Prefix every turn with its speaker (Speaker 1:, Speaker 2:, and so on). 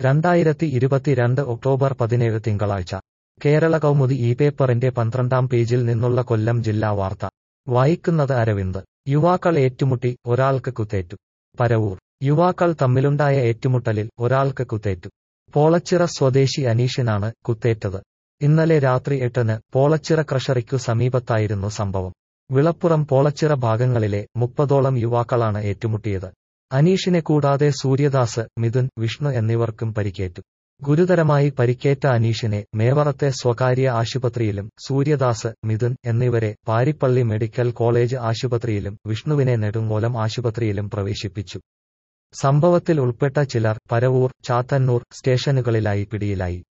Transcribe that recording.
Speaker 1: രണ്ടായിരത്തി ഇരുപത്തിരണ്ട് ഒക്ടോബർ പതിനേഴ് തിങ്കളാഴ്ച കേരള കൗമുദി ഈ പേപ്പറിന്റെ പന്ത്രണ്ടാം പേജിൽ നിന്നുള്ള കൊല്ലം ജില്ലാ വാർത്ത വായിക്കുന്നത് അരവിന്ദ് യുവാക്കൾ ഏറ്റുമുട്ടി ഒരാൾക്ക് കുത്തേറ്റു പരവൂർ യുവാക്കൾ തമ്മിലുണ്ടായ ഏറ്റുമുട്ടലിൽ ഒരാൾക്ക് കുത്തേറ്റു പോളച്ചിറ സ്വദേശി അനീഷിനാണ് കുത്തേറ്റത് ഇന്നലെ രാത്രി എട്ടിന് പോളച്ചിറ ക്രഷറിക്കു സമീപത്തായിരുന്നു സംഭവം വിളപ്പുറം പോളച്ചിറ ഭാഗങ്ങളിലെ മുപ്പതോളം യുവാക്കളാണ് ഏറ്റുമുട്ടിയത് അനീഷിനെ കൂടാതെ സൂര്യദാസ് മിഥുൻ വിഷ്ണു എന്നിവർക്കും പരിക്കേറ്റു ഗുരുതരമായി പരിക്കേറ്റ അനീഷിനെ മേവറത്തെ സ്വകാര്യ ആശുപത്രിയിലും സൂര്യദാസ് മിഥുൻ എന്നിവരെ പാരിപ്പള്ളി മെഡിക്കൽ കോളേജ് ആശുപത്രിയിലും വിഷ്ണുവിനെ നെടുങ്ങോലം ആശുപത്രിയിലും പ്രവേശിപ്പിച്ചു സംഭവത്തിൽ ഉൾപ്പെട്ട ചിലർ പരവൂർ ചാത്തന്നൂർ സ്റ്റേഷനുകളിലായി പിടിയിലായി